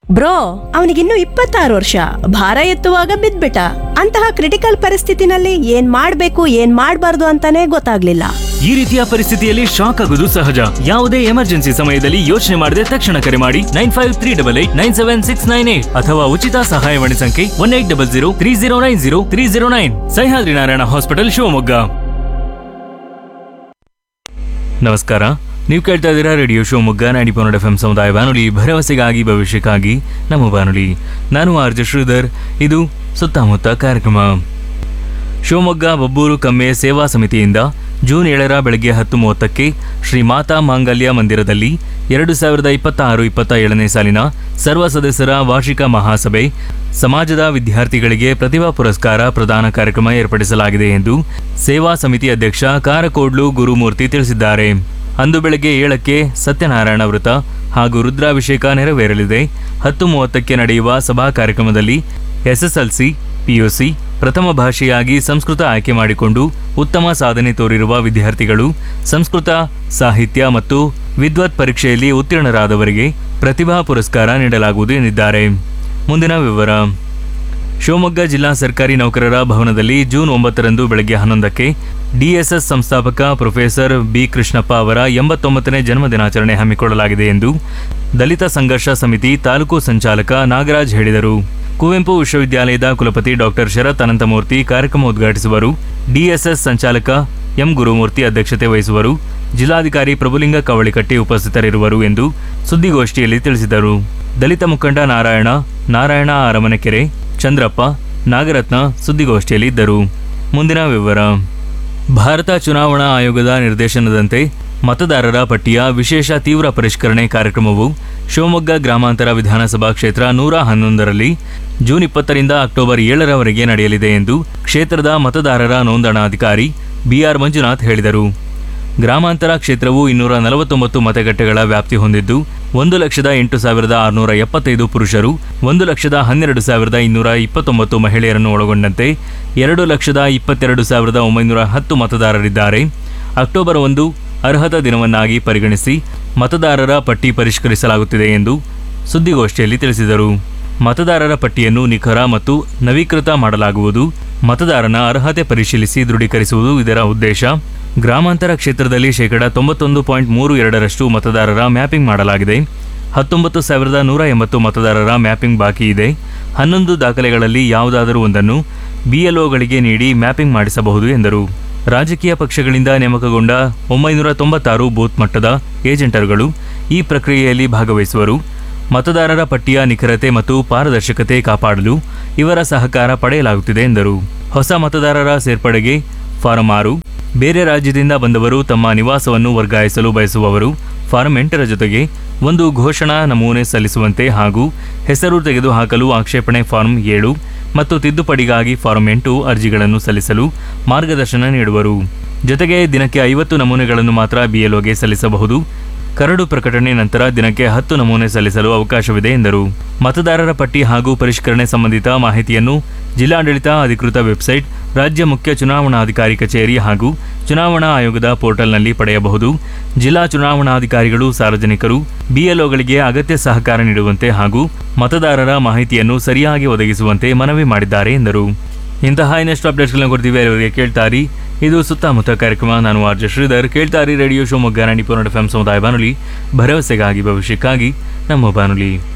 bro ಅವನಿಗಿನ್ನು ಇಪ್ಪತ್ತಾರು ವರ್ಷ ಭಾರ ಎತ್ತುವಾಗ ಬಿದ್ಬಿಟ್ಟ ಅಂತಹ ಕ್ರಿಟಿಕಲ್ ಪರಿಸ್ಥಿತಿನಲ್ಲಿ ಏನ್ ಮಾಡ್ಬೇಕು ಏನ್ ಮಾಡ್ಬಾರ್ದು ಅಂತಾನೆ ಗೊತ್ತಾಗ್ಲಿಲ್ಲ ಈ ರೀತಿಯ ಪರಿಸ್ಥಿತಿಯಲ್ಲಿ ಶಾಕ್ ಆಗುವುದು ಸಹಜ ಯಾವುದೇ ಎಮರ್ಜೆನ್ಸಿ ಸಮಯದಲ್ಲಿ ಯೋಚನೆ ಮಾಡದೆ ತಕ್ಷಣ ಕರೆ ಮಾಡಿ nine five three double eight nine seven six nine eight ಅಥವಾ ಉಚಿತ ಸಹಾಯವಾಣಿ ಸಂಖ್ಯೆ one eight double zero three zero nine zero three zero nine Sahyadri Narayana hospital Shivamogga ನಮಸ್ಕಾರ ನೀವು ಕೇಳ್ತಾ ಇದ್ದೀರಾ radio Shivamogga ninety point F M ಸಮುದಾಯ ಬಾನುಲಿ ಭರವಸೆಗಾಗಿ ಭವಿಷ್ಯಕ್ಕಾಗಿ ನಮ್ಮ ಬಾನುಲಿ ನಾನು ಆರ್ಜ ಶ್ರೀಧರ್ ಇದು ಸುತ್ತಮುತ್ತ ಕಾರ್ಯಕ್ರಮ ಶಿವಮೊಗ್ಗ ಬಬ್ಬೂರು ಕಮ್ಮೆ ಸೇವಾ ಸಮಿತಿಯಿಂದ ಜೂನ್ ಏಳರ ಬೆಳಗ್ಗೆ ಹತ್ತು ಮೂವತ್ತಕ್ಕೆ ಶ್ರೀ ಮಾತಾ ಮಾಂಗಲ್ಯ ಮಂದಿರದಲ್ಲಿ ಎರಡು ಸಾವಿರದ ಇಪ್ಪತ್ತ ಆರು ಇಪ್ಪತ್ತ ಏಳನೇ ಸಾಲಿನ ಸರ್ವ ಸದಸ್ಯರ ವಾರ್ಷಿಕ ಮಹಾಸಭೆ ಸಮಾಜದ ವಿದ್ಯಾರ್ಥಿಗಳಿಗೆ ಪ್ರತಿಭಾ ಪುರಸ್ಕಾರ ಪ್ರದಾನ ಕಾರ್ಯಕ್ರಮ ಏರ್ಪಡಿಸಲಾಗಿದೆ ಎಂದು ಸೇವಾ ಸಮಿತಿ ಅಧ್ಯಕ್ಷ ಕಾರಕೋಡ್ಲು ಗುರುಮೂರ್ತಿ ತಿಳಿಸಿದ್ದಾರೆ ಅಂದು ಬೆಳಗ್ಗೆ ಏಳಕ್ಕೆ ಸತ್ಯನಾರಾಯಣ ವೃತ ಹಾಗೂ ರುದ್ರಾಭಿಷೇಕ ನೆರವೇರಲಿದೆ ಹತ್ತು ಮೂವತ್ತಕ್ಕೆ ನಡೆಯುವ ಸಭಾ ಕಾರ್ಯಕ್ರಮದಲ್ಲಿ ಎಸ್ಎಸ್ಎಲ್ಸಿ ಪಿಯುಸಿ ಪ್ರಥಮ ಭಾಷೆಯಾಗಿ ಸಂಸ್ಕೃತ ಆಯ್ಕೆ ಮಾಡಿಕೊಂಡು ಉತ್ತಮ ಸಾಧನೆ ತೋರಿರುವ ವಿದ್ಯಾರ್ಥಿಗಳು ಸಂಸ್ಕೃತ ಸಾಹಿತ್ಯ ಮತ್ತು ವಿದ್ವತ್ ಪರೀಕ್ಷೆಯಲ್ಲಿ ಉತ್ತೀರ್ಣರಾದವರಿಗೆ ಪ್ರತಿಭಾ ಪುರಸ್ಕಾರ ನೀಡಲಾಗುವುದು ಎಂದಿದ್ದಾರೆ ಮುಂದಿನ ವಿವರ ಶಿವಮೊಗ್ಗ ಜಿಲ್ಲಾ ಸರ್ಕಾರಿ ನೌಕರರ ಭವನದಲ್ಲಿ ಜೂನ್ ಒಂಬತ್ತರಂದು ಬೆಳಗ್ಗೆ ಹನ್ನೊಂದಕ್ಕೆ ಡಿಎಸ್ಎಸ್ ಸಂಸ್ಥಾಪಕ ಪ್ರೊಫೆಸರ್ ಬಿ ಕೃಷ್ಣಪ್ಪ ಅವರ ಎಂಬತ್ತೊಂಬತ್ತನೇ ಜನ್ಮದಿನಾಚರಣೆ ಹಮ್ಮಿಕೊಳ್ಳಲಾಗಿದೆ ಎಂದು ದಲಿತ ಸಂಘರ್ಷ ಸಮಿತಿ ತಾಲೂಕು ಸಂಚಾಲಕ ನಾಗರಾಜ್ ಹೇಳಿದರು ಕುವೆಂಪು ವಿಶ್ವವಿದ್ಯಾಲಯದ ಕುಲಪತಿ ಡಾಕ್ಟರ್ ಶರತ್ ಅನಂತಮೂರ್ತಿ ಕಾರ್ಯಕ್ರಮ ಉದ್ಘಾಟಿಸುವರು ಡಿಎಸ್ಎಸ್ ಸಂಚಾಲಕ ಎಂ ಗುರುಮೂರ್ತಿ ಅಧ್ಯಕ್ಷತೆ ವಹಿಸುವರು ಜಿಲ್ಲಾಧಿಕಾರಿ ಪ್ರಭುಲಿಂಗ ಕವಳಿಕಟ್ಟಿ ಉಪಸ್ಥಿತರಿರುವರು ಎಂದು ಸುದ್ದಿಗೋಷ್ಠಿಯಲ್ಲಿ ತಿಳಿಸಿದರು ದಲಿತ ಮುಖಂಡ ನಾರಾಯಣ ನಾರಾಯಣ ಅರಮನೆಕೆರೆ ಚಂದ್ರಪ್ಪ ನಾಗರತ್ನ ಸುದ್ದಿಗೋಷ್ಠಿಯಲ್ಲಿ ಇದ್ದರು ಮುಂದಿನ ವಿವರ ಭಾರತ ಚುನಾವಣಾ ಆಯೋಗದ ನಿರ್ದೇಶನದಂತೆ ಮತದಾರರ ಪಟ್ಟಿಯ ವಿಶೇಷ ತೀವ್ರ ಪರಿಷ್ಕರಣೆ ಕಾರ್ಯಕ್ರಮವು ಶಿವಮೊಗ್ಗ ಗ್ರಾಮಾಂತರ ವಿಧಾನಸಭಾ ಕ್ಷೇತ್ರ ನೂರ ಹನ್ನೊಂದರಲ್ಲಿ ಜೂನ್ ಇಪ್ಪತ್ತರಿಂದ ಅಕ್ಟೋಬರ್ ಏಳರವರೆಗೆ ನಡೆಯಲಿದೆ ಎಂದು ಕ್ಷೇತ್ರದ ಮತದಾರರ ನೋಂದಣಾಧಿಕಾರಿ ಬಿಆರ್ ಮಂಜುನಾಥ್ ಹೇಳಿದರು ಗ್ರಾಮಾಂತರ ಕ್ಷೇತ್ರವು ಇನ್ನೂರ ನಲವತ್ತೊಂಬತ್ತು ಮತಗಟ್ಟೆಗಳ ವ್ಯಾಪ್ತಿ ಹೊಂದಿದ್ದು ಒಂದು ಲಕ್ಷದ ಎಂಟು ಸಾವಿರದ ಆರುನೂರ ಎಪ್ಪತ್ತೈದು ಪುರುಷರು ಒಂದು ಲಕ್ಷದ ಹನ್ನೆರಡು ಸಾವಿರದ ಇನ್ನೂರ ಇಪ್ಪತ್ತೊಂಬತ್ತು ಮಹಿಳೆಯರನ್ನು ಒಳಗೊಂಡಂತೆ ಎರಡು ಲಕ್ಷದ ಇಪ್ಪತ್ತೆರಡು ಸಾವಿರದ ಒಂಬೈನೂರ ಹತ್ತು ಮತದಾರರಿದ್ದಾರೆ ಅಕ್ಟೋಬರ್ ಒಂದು ಅರ್ಹತಾ ದಿನವನ್ನಾಗಿ ಪರಿಗಣಿಸಿ ಮತದಾರರ ಪಟ್ಟಿ ಪರಿಷ್ಕರಿಸಲಾಗುತ್ತಿದೆ ಎಂದು ಸುದ್ದಿಗೋಷ್ಠಿಯಲ್ಲಿ ತಿಳಿಸಿದರು ಮತದಾರರ ಪಟ್ಟಿಯನ್ನು ನಿಖರ ಮತ್ತು ನವೀಕೃತ ಮಾಡಲಾಗುವುದು ಮತದಾರನ ಅರ್ಹತೆ ಪರಿಶೀಲಿಸಿ ದೃಢೀಕರಿಸುವುದು ಇದರ ಉದ್ದೇಶ ಗ್ರಾಮಾಂತರ ಕ್ಷೇತ್ರದಲ್ಲಿ ಶೇಕಡ ತೊಂಬತ್ತೊಂದು ಪಾಯಿಂಟ್ ಮೂರು ಎರಡರಷ್ಟು ಮತದಾರರ ಮ್ಯಾಪಿಂಗ್ ಮಾಡಲಾಗಿದೆ ಹತ್ತೊಂಬತ್ತು ಸಾವಿರದ ನೂರ ಎಂಬತ್ತು ಮತದಾರರ ಮ್ಯಾಪಿಂಗ್ ಬಾಕಿ ಇದೆ ಹನ್ನೊಂದು ದಾಖಲೆಗಳಲ್ಲಿ ಯಾವುದಾದರೂ ಒಂದನ್ನು ಬಿಎಲ್ಒಗಳಿಗೆ ನೀಡಿ ಮ್ಯಾಪಿಂಗ್ ಮಾಡಿಸಬಹುದು ಎಂದರು ರಾಜಕೀಯ ಪಕ್ಷಗಳಿಂದ ನೇಮಕಗೊಂಡ ಒಂಬೈನೂರ ತೊಂಬತ್ತಾರು ಬೂತ್ ಮಟ್ಟದ ಏಜೆಂಟರುಗಳು ಈ ಪ್ರಕ್ರಿಯೆಯಲ್ಲಿ ಭಾಗವಹಿಸುವರು ಮತದಾರರ ಪಟ್ಟಿಯ ನಿಖರತೆ ಮತ್ತು ಪಾರದರ್ಶಕತೆ ಕಾಪಾಡಲು ಇವರ ಸಹಕಾರ ಪಡೆಯಲಾಗುತ್ತಿದೆ ಎಂದರು ಹೊಸ ಮತದಾರರ ಸೇರ್ಪಡೆಗೆ ಫಾರಂ ಆರು ಬೇರೆ ರಾಜ್ಯದಿಂದ ಬಂದವರು ತಮ್ಮ ನಿವಾಸವನ್ನು ವರ್ಗಾಯಿಸಲು ಬಯಸುವವರು ಫಾರಂ ಎಂಟರ ಜೊತೆಗೆ ಒಂದು ಘೋಷಣಾ ನಮೂನೆ ಸಲ್ಲಿಸುವಂತೆ ಹಾಗೂ ಹೆಸರು ತೆಗೆದುಹಾಕಲು ಆಕ್ಷೇಪಣೆ ಫಾರಂ ಏಳು ಮತ್ತು ತಿದ್ದುಪಡಿಗಾಗಿ ಫಾರಂ ಎಂಟು ಅರ್ಜಿಗಳನ್ನು ಸಲ್ಲಿಸಲು ಮಾರ್ಗದರ್ಶನ ನೀಡುವರು ಜೊತೆಗೆ ದಿನಕ್ಕೆ ಐವತ್ತು ನಮೂನೆಗಳನ್ನು ಮಾತ್ರ ಬಿಎಲ್ಒಗೆ ಸಲ್ಲಿಸಬಹುದು ಕರಡು ಪ್ರಕಟಣೆ ನಂತರ ದಿನಕ್ಕೆ ಹತ್ತು ನಮೂನೆ ಸಲ್ಲಿಸಲು ಅವಕಾಶವಿದೆ ಎಂದರು ಮತದಾರರ ಪಟ್ಟಿ ಹಾಗೂ ಪರಿಷ್ಕರಣೆ ಸಂಬಂಧಿತ ಮಾಹಿತಿಯನ್ನು ಜಿಲ್ಲಾಡಳಿತ ಅಧಿಕೃತ ವೆಬ್ಸೈಟ್ ರಾಜ್ಯ ಮುಖ್ಯ ಚುನಾವಣಾಧಿಕಾರಿ ಕಚೇರಿ ಹಾಗೂ ಚುನಾವಣಾ ಆಯೋಗದ ಪೋರ್ಟಲ್ನಲ್ಲಿ ಪಡೆಯಬಹುದು ಜಿಲ್ಲಾ ಚುನಾವಣಾಧಿಕಾರಿಗಳು ಸಾರ್ವಜನಿಕರು ಬಿಎಲ್ಒಗಳಿಗೆ ಅಗತ್ಯ ಸಹಕಾರ ನೀಡುವಂತೆ ಹಾಗೂ ಮತದಾರರ ಮಾಹಿತಿಯನ್ನು ಸರಿಯಾಗಿ ಒದಗಿಸುವಂತೆ ಮನವಿ ಮಾಡಿದ್ದಾರೆ ಎಂದರು ಇಂತಹ ಇನ್ನಷ್ಟು ಅಪ್ಡೇಟ್ಸ್ಗಳನ್ನ ಕೊಡ್ತೀವಿ ಅವರಿಗೆ ಕೇಳ್ತಾರಿ ಇದು ಸುತ್ತಮುತ್ತ ಕಾರ್ಯಕ್ರಮ ನಾನು ಆರ್ಜೆ ಶ್ರೀಧರ್ ಕೇಳ್ತಾರಿ ರೇಡಿಯೋ ಶಿವಮೊಗ್ಗ ನಾಡಿ ಪೂರ್ಣ ಎಫ್ ಸಮುದಾಯ ಬಾನುಲಿ ಭರವಸೆಗಾಗಿ ಭವಿಷ್ಯಕ್ಕಾಗಿ ನಮ್ಮ ಬಾನುಲಿ